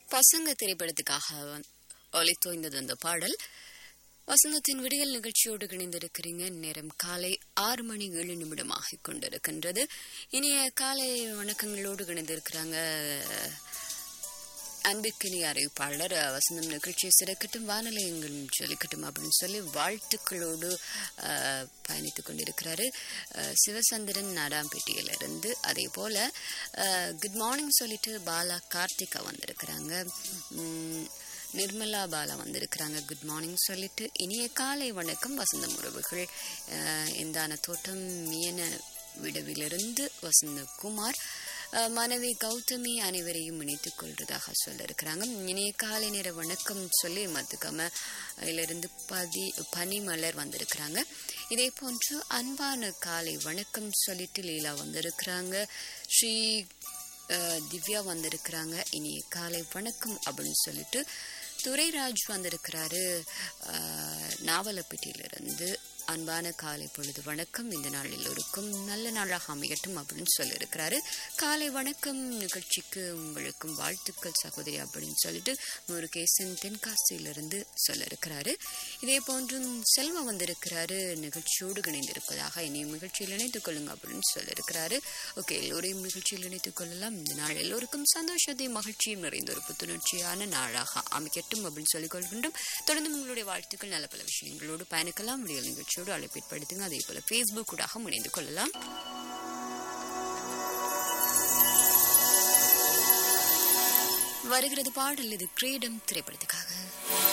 பசங்க திரைப்படத்துக்காக வந்து ஒலித்தோய்ந்தது அந்த பாடல் வசந்தத்தின் விடியல் நிகழ்ச்சியோடு இணைந்திருக்கிறீங்க நேரம் காலை ஆறு மணி ஏழு நிமிடமாக கொண்டிருக்கின்றது இனிய காலை வணக்கங்களோடு இணைந்திருக்கிறாங்க அன்பிற்கினிய அறிவிப்பாளர் வசந்தம் நிகழ்ச்சி சிறக்கட்டும் வானிலையங்களும் ஜொலிக்கட்டும் அப்படின்னு சொல்லி வாழ்த்துக்களோடு அஹ், பயணித்துக் கொண்டிருக்கிறாரு அஹ், சிவசந்திரன் நாடாம்பேட்டையிலிருந்து அதே போல குட் மார்னிங் சொல்லிட்டு பாலா கார்த்திகா வந்திருக்கிறாங்க உம், நிர்மலா பாலா வந்திருக்கிறாங்க குட் மார்னிங் சொல்லிட்டு இனிய காலை வணக்கம் வசந்தம் உறவுகள் அஹ், இந்தான தோட்டம் மீன விடவிலிருந்து வசந்தகுமார் அஹ், மனைவி கௌதமி அனைவரையும் இணைத்துக் கொள்றதாக சொல்ல இருக்கிறாங்க இனிய காலை நேர வணக்கம் சொல்லி மத்துக்காம இதிலிருந்து பதி பனிமலர் வந்திருக்கிறாங்க இதே போன்று அன்பான காலை வணக்கம் சொல்லிட்டு லீலா வந்திருக்கிறாங்க ஸ்ரீ அஹ், திவ்யா வந்திருக்கிறாங்க இனிய காலை வணக்கம் அப்படின்னு சொல்லிட்டு துரைராஜ் வந்திருக்கிறாரு அஹ், நாவலப்பட்டியிலிருந்து அன்பான காலை பொழுது வணக்கம் இந்த நாள் எல்லோருக்கும் நல்ல நாளாக அமையட்டும் அப்படின்னு சொல்லியிருக்கிறாரு காலை வணக்கம் நிகழ்ச்சிக்கு உங்களுக்கும் வாழ்த்துக்கள் சகோதரி அப்படின்னு சொல்லிட்டு முருகேசன் தென்காசியிலிருந்து சொல்லியிருக்கிறாரு இதே போன்றும் செல்வம் வந்திருக்கிறாரு நிகழ்ச்சியோடு இணைந்திருப்பதாக இனியும் நிகழ்ச்சியில் இணைத்துக் கொள்ளுங்க அப்படின்னு சொல்லியிருக்கிறாரு ஓகே எல்லோரையும் நிகழ்ச்சியில் இணைத்துக் கொள்ளலாம் இந்த நாள் எல்லோருக்கும் சந்தோஷத்தையும் மகிழ்ச்சியும் நிறைந்த ஒரு புத்துணர்ச்சியான நாளாக அமைக்கட்டும் அப்படின்னு சொல்லிக் கொள்கின்றோம் தொடர்ந்து உங்களுடைய வாழ்த்துக்கள் நல்ல பல விஷயங்களோடு பயணிக்கலாம் விடியல் நிகழ்ச்சியோடு அழைப்பேற்படுத்துங்க அதே போல ஃபேஸ்புக் கூடாக இணைந்து கொள்ளலாம் வருகிறது பாடல் இது கிரீடம் திரைப்படத்துக்காக